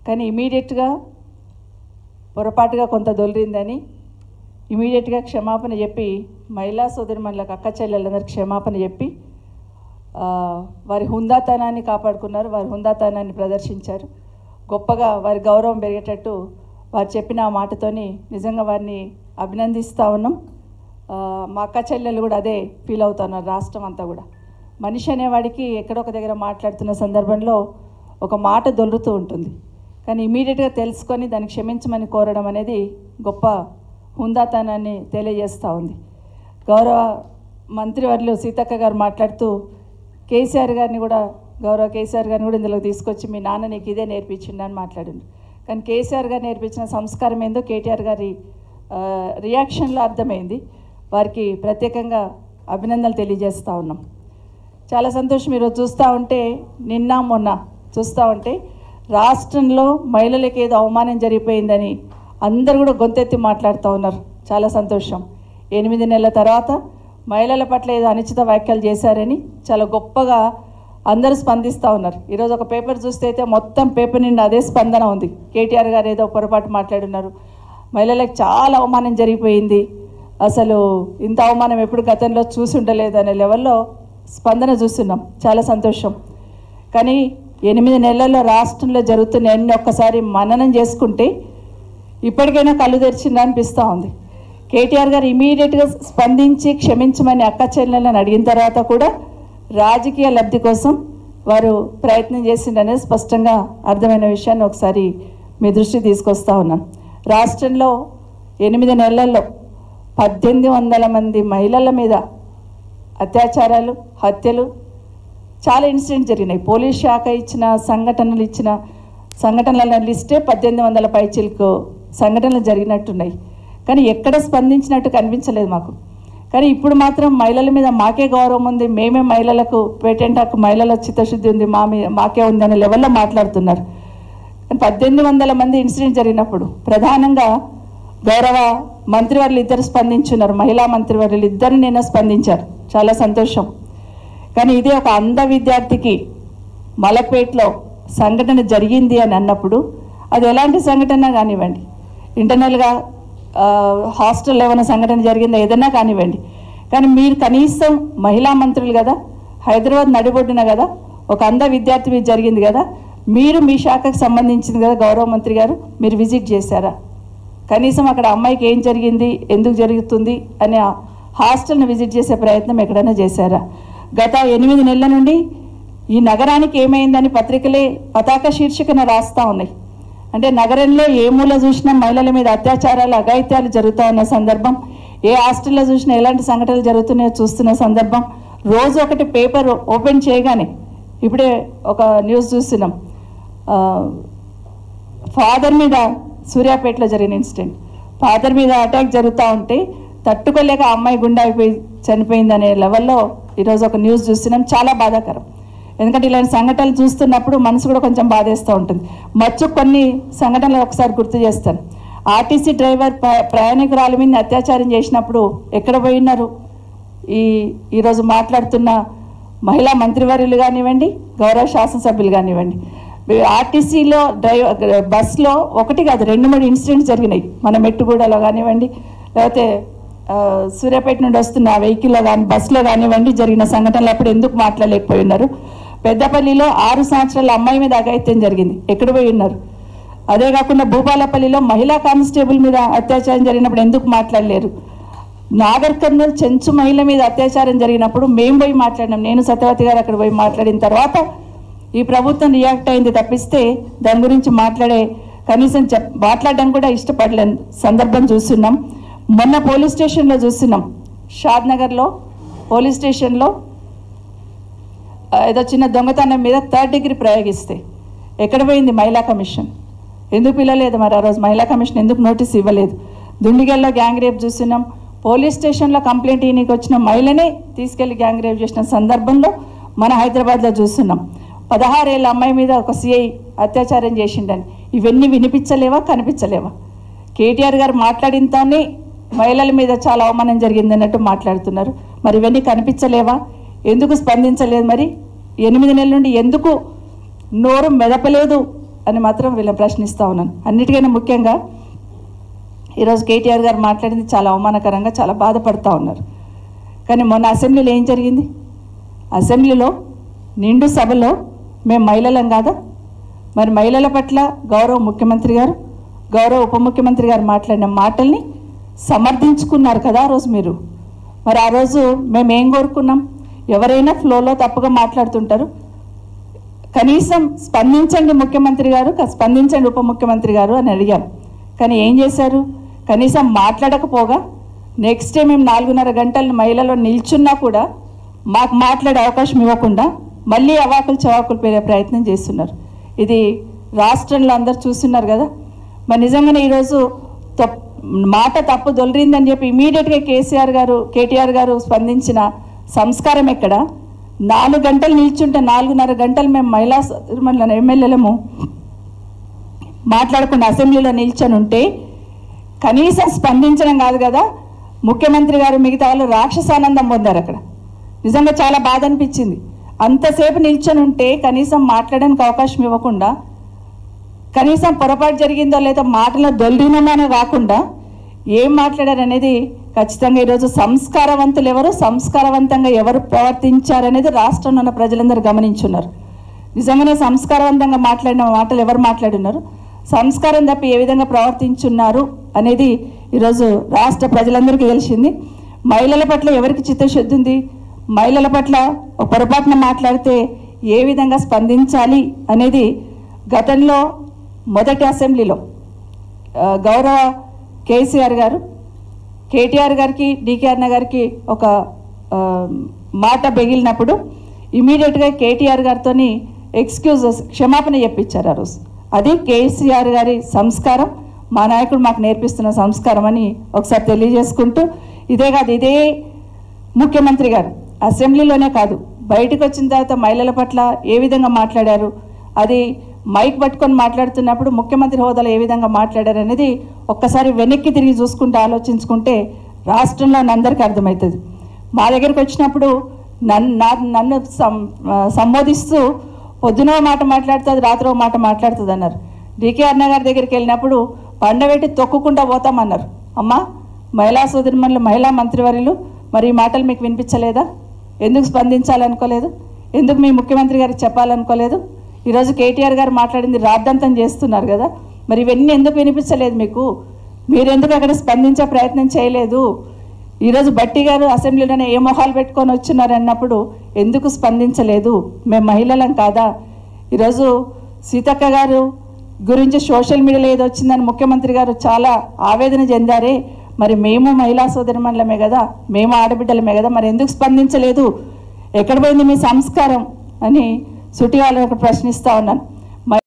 కానీ ఇమీడియట్గా పొరపాటుగా కొంత దొలిరిందని ఇమీడియట్గా క్షమాపణ చెప్పి మహిళా సోదరిమణులకు అక్క చెల్లెలందరికీ క్షమాపణ చెప్పి ఆ, వారి హుందాతనాన్ని కాపాడుకున్నారు వారి హుందాతనాన్ని ప్రదర్శించారు గొప్పగా వారి గౌరవం పెరిగేటట్టు వారు చెప్పిన ఆ మాటతోని నిజంగా వారిని అభినందిస్తూ ఉన్నాం ఆ, మా అక్క చెల్లెలు కూడా అదే ఫీల్ అవుతున్నారు రాష్ట్రం అంతా కూడా మనిషి అనేవాడికి ఎక్కడో ఒక దగ్గర మాట్లాడుతున్న సందర్భంలో ఒక మాట దొల్లుతూ ఉంటుంది కానీ ఇమీడియట్గా తెలుసుకొని దాన్ని క్షమించమని కోరడం అనేది గొప్ప హుందాతనాన్ని తెలియజేస్తూ ఉంది గౌరవ మంత్రివర్యులు సీతక్క గారు మాట్లాడుతూ కేసీఆర్ గారిని కూడా గౌరవ కేసీఆర్ గారిని కూడా ఇందులో తీసుకొచ్చి మీ నాన్న నీకు ఇదే నేర్పించిండు అని మాట్లాడిండు కానీ కేసీఆర్ గారు నేర్పించిన సంస్కారం ఏందో కేటీఆర్ గారి ఆ, రియాక్షన్లో అర్థమైంది వారికి ప్రత్యేకంగా అభినందనలు తెలియజేస్తూ ఉన్నాం చాలా సంతోషం ఈరోజు చూస్తూ ఉంటే నిన్న మొన్న చూస్తూ ఉంటే రాష్ట్రంలో మహిళలకు ఏదో అవమానం జరిగిపోయిందని అందరూ కూడా గొంతెత్తి మాట్లాడుతూ ఉన్నారు చాలా సంతోషం ఎనిమిది నెలల తర్వాత మహిళల పట్ల ఏదో అనుచిత వ్యాఖ్యలు చేశారని చాలా గొప్పగా అందరూ స్పందిస్తూ ఉన్నారు ఈరోజు ఒక పేపర్ చూస్తే అయితే మొత్తం పేపర్ నిండా అదే స్పందన ఉంది కేటీఆర్ గారు ఏదో పొరపాటు మాట్లాడున్నారు మహిళలకు చాలా అవమానం జరిగిపోయింది అసలు ఇంత అవమానం ఎప్పుడు గతంలో చూసి ఉండలేదు అనే లెవెల్లో స్పందన చూస్తున్నాం చాలా సంతోషం కానీ ఎనిమిది నెలల్లో రాష్ట్రంలో జరుగుతున్న ఎన్ని ఒక్కసారి మననం చేసుకుంటే ఇప్పటికైనా కళ్ళు తెరిచిందా అనిపిస్తూ ఉంది కేటీఆర్ గారు ఇమీడియట్గా స్పందించి క్షమించమని అక్క చెల్లెలను అడిగిన తర్వాత కూడా రాజకీయ లబ్ధి కోసం వారు ప్రయత్నం చేసిండనేది స్పష్టంగా అర్థమైన విషయాన్ని ఒకసారి మీ దృష్టి తీసుకొస్తా ఉన్నాను రాష్ట్రంలో ఎనిమిది నెలల్లో పద్దెనిమిది వందల మంది మహిళల మీద అత్యాచారాలు హత్యలు చాలా ఇన్సిడెంట్ జరిగినాయి పోలీస్ శాఖ ఇచ్చిన సంఘటనలు ఇచ్చిన సంఘటనల లిస్టే పద్దెనిమిది వందల పైచిలకు సంఘటనలు జరిగినట్టున్నాయి కానీ ఎక్కడ స్పందించినట్టు కనిపించలేదు మాకు కానీ ఇప్పుడు మాత్రం మహిళల మీద మాకే గౌరవం ఉంది మేమే మహిళలకు పేటెంట్ హక్కు మహిళల చిత్తశుద్ధి ఉంది మా మీ మాకే ఉంది అనే లెవెల్లో మాట్లాడుతున్నారు కానీ పద్దెనిమిది వందల మంది ఇన్సిడెంట్ జరిగినప్పుడు ప్రధానంగా గౌరవ మంత్రివర్యులు ఇద్దరు స్పందించున్నారు మహిళా మంత్రివర్యులు ఇద్దరు నిన్న స్పందించారు చాలా సంతోషం కానీ ఇదే ఒక అంధ విద్యార్థికి మలపేట్లో సంఘటన జరిగింది అని అన్నప్పుడు అది ఎలాంటి సంఘటన కానివ్వండి ఇంటర్నల్గా హాస్టల్లో ఏమైనా సంఘటన జరిగిందా ఏదైనా కానివ్వండి కానీ మీరు కనీసం మహిళా మంత్రులు కదా హైదరాబాద్ నడిబొడ్డున కదా ఒక అంధ విద్యార్థి మీద జరిగింది కదా మీరు మీ శాఖకు సంబంధించింది కదా గౌరవ మంత్రి గారు మీరు విజిట్ చేశారా కనీసం అక్కడ అమ్మాయికి ఏం జరిగింది ఎందుకు జరుగుతుంది అనే ఆ హాస్టల్ని విజిట్ చేసే ప్రయత్నం ఎక్కడైనా చేశారా గత ఎనిమిది నెలల నుండి ఈ నగరానికి ఏమైందని పత్రికలే పతాక శీర్షికన రాస్తా ఉన్నాయి అంటే నగరంలో ఏ మూల చూసినా మహిళల మీద అత్యాచారాలు అఘాయిత్యాలు జరుగుతూ ఉన్న సందర్భం ఏ హాస్టల్లో చూసినా ఎలాంటి సంఘటనలు జరుగుతున్నాయో చూస్తున్న సందర్భం రోజు ఒకటి పేపర్ ఓపెన్ చేయగానే ఇప్పుడే ఒక న్యూస్ చూస్తున్నాం ఆ, ఫాదర్ మీద సూర్యాపేటలో జరిగిన ఇన్సిడెంట్ ఫాదర్ మీద అటాక్ జరుగుతూ ఉంటే తట్టుకోలేక ఆ అమ్మాయి గుండె అయిపోయి చనిపోయిందనే లెవెల్లో ఈరోజు ఒక న్యూస్ చూస్తున్నాం చాలా బాధాకరం ఎందుకంటే ఇలాంటి సంఘటనలు చూస్తున్నప్పుడు మనసు కూడా కొంచెం బాధేస్తూ ఉంటుంది మచ్చు కొన్ని సంఘటనలు ఒకసారి గుర్తు చేస్తాను ఆర్టీసీ డ్రైవర్ ప్ర- ప్రయాణికురాలు మీద అత్యాచారం చేసినప్పుడు ఎక్కడ పోయినారు ఈ ఈరోజు మాట్లాడుతున్న మహిళా మంత్రివర్యులు కానివ్వండి గౌరవ శాసనసభ్యులు కానివ్వండి ఆర్టీసీలో డ్రైవర్ బస్సులో ఒకటి కాదు రెండు మూడు ఇన్సిడెంట్స్ జరిగినాయి మన మెట్టుగూడలో కానివ్వండి లేకపోతే ఆ, సూర్యాపేట నుండి వస్తున్న వెహికల్లో కానీ బస్సులో కానివ్వండి జరిగిన సంఘటనలు అప్పుడు ఎందుకు మాట్లాడలేకపోయి ఉన్నారు పెద్దపల్లిలో ఆరు సంవత్సరాల అమ్మాయి మీద అఘాయిత్యం జరిగింది ఎక్కడ పోయి ఉన్నారు అదే కాకుండా భూపాలపల్లిలో మహిళా కానిస్టేబుల్ మీద అత్యాచారం జరిగినప్పుడు ఎందుకు మాట్లాడలేరు నాగర్ కర్నూలు చెంచు మహిళ మీద అత్యాచారం జరిగినప్పుడు మేము పోయి మాట్లాడినాం నేను సత్యవతి గారు అక్కడ పోయి మాట్లాడిన తర్వాత ఈ ప్రభుత్వం రియాక్ట్ అయింది తప్పిస్తే దాని గురించి మాట్లాడే కనీసం చెప్ మాట్లాడడం కూడా ఇష్టపడలేని సందర్భం చూస్తున్నాం మొన్న పోలీస్ స్టేషన్లో చూస్తున్నాం షాద్ నగర్లో పోలీస్ స్టేషన్లో ఆ, ఏదో చిన్న దొంగతనం మీద థర్డ్ డిగ్రీ ప్రయోగిస్తే ఎక్కడ పోయింది మహిళా కమిషన్ ఎందుకు పిలవలేదు మరి ఆ రోజు మహిళా కమిషన్ ఎందుకు నోటీస్ ఇవ్వలేదు దుండిగల్లో గ్యాంగ్ రేప్ చూస్తున్నాం పోలీస్ స్టేషన్లో కంప్లైంట్ ఈయనకి వచ్చిన మహిళనే తీసుకెళ్లి గ్యాంగ్ రేప్ చేసిన సందర్భంలో మన హైదరాబాద్లో చూస్తున్నాం పదహారేళ్ళ అమ్మాయి మీద ఒక సిఐ అత్యాచారం చేసిండని ఇవన్నీ వినిపించలేవా కనిపించలేవా కేటీఆర్ గారు మాట్లాడినతోనే మహిళల మీద చాలా అవమానం జరిగింది అన్నట్టు మాట్లాడుతున్నారు మరి ఇవన్నీ కనిపించలేవా ఎందుకు స్పందించలేదు మరి ఎనిమిది నెలల నుండి ఎందుకు నోరు మెదపలేదు అని మాత్రం వీళ్ళని ప్రశ్నిస్తూ ఉన్నాను అన్నిటికైనా ముఖ్యంగా ఈరోజు కేటీఆర్ గారు మాట్లాడింది చాలా అవమానకరంగా చాలా బాధపడుతూ ఉన్నారు కానీ మొన్న అసెంబ్లీలో ఏం జరిగింది అసెంబ్లీలో నిండు సభలో మేము మహిళలం కాదా మరి మహిళల పట్ల గౌరవ ముఖ్యమంత్రి గారు గౌరవ ఉప ముఖ్యమంత్రి గారు మాట్లాడిన మాటల్ని సమర్థించుకున్నారు కదా ఆ రోజు మీరు మరి ఆ రోజు మేము ఏం కోరుకున్నాం ఎవరైనా ఫ్లోలో తప్పుగా మాట్లాడుతుంటారు కనీసం స్పందించండి ముఖ్యమంత్రి గారు క- స్పందించండి ఉప ముఖ్యమంత్రి గారు అని అడిగాం కానీ ఏం చేశారు కనీసం మాట్లాడకపోగా నెక్స్ట్ డే మేము నాలుగున్నర గంటలు మహిళలో నిల్చున్నా కూడా మాకు మాట్లాడే అవకాశం ఇవ్వకుండా మళ్ళీ అవాకులు చవాకులు పెరిగే ప్రయత్నం చేస్తున్నారు ఇది రాష్ట్రంలో అందరు చూస్తున్నారు కదా మరి నిజంగానే ఈరోజు తప్ మాట తప్పు దొలిరిందని చెప్పి ఇమీడియట్గా కేసీఆర్ గారు కేటీఆర్ గారు స్పందించిన సంస్కారం ఎక్కడ నాలుగు గంటలు నిల్చుంటే నాలుగున్నర గంటలు మేము మహిళా మన ఎమ్మెల్యేలము మాట్లాడకుండా అసెంబ్లీలో నిల్చొని ఉంటే కనీసం స్పందించడం కాదు కదా ముఖ్యమంత్రి గారు మిగతా వాళ్ళు రాక్షసానందం పొందారు అక్కడ నిజంగా చాలా బాధ అనిపించింది అంతసేపు నిల్చొని ఉంటే కనీసం మాట్లాడడానికి అవకాశం ఇవ్వకుండా కనీసం పొరపాటు జరిగిందో లేదా మాటలో దొల్లినమని కాకుండా ఏం మాట్లాడారు అనేది ఖచ్చితంగా ఈరోజు సంస్కారవంతులు ఎవరు సంస్కారవంతంగా ఎవరు ప్రవర్తించారనేది రాష్ట్రంలో ఉన్న ప్రజలందరూ గమనించున్నారు నిజంగానే సంస్కారవంతంగా మాట్లాడిన మాటలు ఎవరు మాట్లాడున్నారు సంస్కారం తప్పి ఏ విధంగా ప్రవర్తించున్నారు అనేది ఈరోజు రాష్ట్ర ప్రజలందరికీ తెలిసింది మహిళల పట్ల ఎవరికి చిత్తశుద్ధి ఉంది మహిళల పట్ల ఒక పొరపాటున మాట్లాడితే ఏ విధంగా స్పందించాలి అనేది గతంలో మొదటి అసెంబ్లీలో ఆ, గౌరవ కేసీఆర్ గారు కేటీఆర్ గారికి డికేఆర్ గారికి ఒక ఆ, మాట బెగిలినప్పుడు ఇమీడియట్గా కేటీఆర్ గారితో ఎక్స్క్యూజెస్ క్షమాపణ చెప్పించారు ఆ రోజు అది కేసీఆర్ గారి సంస్కారం మా నాయకుడు మాకు నేర్పిస్తున్న సంస్కారం అని ఒకసారి తెలియజేసుకుంటూ ఇదే కాదు ఇదే ముఖ్యమంత్రి గారు అసెంబ్లీలోనే కాదు బయటకు వచ్చిన తర్వాత మహిళల పట్ల ఏ విధంగా మాట్లాడారు అది మైక్ పట్టుకొని మాట్లాడుతున్నప్పుడు ముఖ్యమంత్రి హోదాలో ఏ విధంగా మాట్లాడారు అనేది ఒక్కసారి వెనక్కి తిరిగి చూసుకుంటే ఆలోచించుకుంటే రాష్ట్రంలో ఉన్న అందరికీ అర్థమవుతుంది మా దగ్గరికి వచ్చినప్పుడు నన్ను నా- నన్ను సం- ఆ, సంబోధిస్తూ పొద్దున ఓ మాట మాట్లాడుతుంది రాత్రి ఓ మాట మాట్లాడుతుంది అన్నారు డికే అన్న గారి దగ్గరికి వెళ్ళినప్పుడు పండబెట్టి తొక్కుకుంటా పోతామన్నారు అమ్మా మహిళా సోదరిమణులు మహిళా మంత్రివర్యులు మరి ఈ మాటలు మీకు వినిపించలేదా ఎందుకు స్పందించాలనుకోలేదు ఎందుకు మీ ముఖ్యమంత్రి గారికి చెప్పాలనుకోలేదు ఈరోజు కేటీఆర్ గారు మాట్లాడింది రాద్ధాంతం చేస్తున్నారు కదా మరి ఇవన్నీ ఎందుకు వినిపించలేదు మీకు మీరు ఎందుకు అక్కడ స్పందించే ప్రయత్నం చేయలేదు ఈరోజు బట్టి గారు అసెంబ్లీలోనే ఏ మొహాలు పెట్టుకొని వచ్చినారు అన్నప్పుడు ఎందుకు స్పందించలేదు మేము మహిళలం కాదా ఈరోజు సీతక్క గారు గురించి సోషల్ మీడియాలో ఏదో వచ్చిందని ముఖ్యమంత్రి గారు చాలా ఆవేదన చెందారే మరి మేము మహిళా సోదరిమణులమే కదా మేము ఆడబిడ్డలమే కదా మరి ఎందుకు స్పందించలేదు ఎక్కడ పోయింది మీ సంస్కారం అని సుటిగా వాళ్ళని ఒకటి ప్రశ్నిస్తూ ఉన్నాను